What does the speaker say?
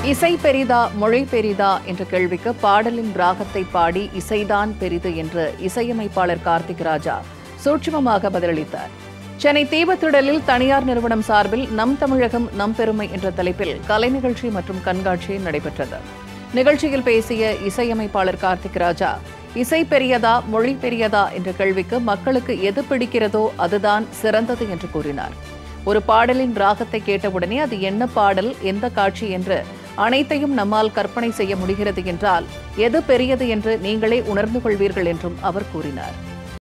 இசை பெரிதா மொழி பெரிதா என்ற கேள்விக்கு பாடலின் ராகத்தை பாடி இசைதான் பெரிது என்று இசையமைப்பாளர் கார்த்திக் ராஜா சூட்சுமமாக பதிலளித்தார் சென்னை தீபத்திடலில் தனியார் நிறுவனம் சார்பில் நம் தமிழகம் நம் பெருமை என்ற தலைப்பில் கலை நிகழ்ச்சி மற்றும் கண்காட்சி நடைபெற்றது நிகழ்ச்சியில் பேசிய இசையமைப்பாளர் கார்த்திக் ராஜா இசை பெரியதா மொழி பெரியதா என்ற கேள்விக்கு மக்களுக்கு எது பிடிக்கிறதோ அதுதான் சிறந்தது என்று கூறினார் ஒரு பாடலின் ராகத்தை கேட்டவுடனே அது என்ன பாடல் எந்த காட்சி என்று அனைத்தையும் நம்மால் கற்பனை செய்ய முடிகிறது என்றால் எது பெரியது என்று நீங்களே உணர்ந்து கொள்வீர்கள் என்றும் அவர் கூறினார்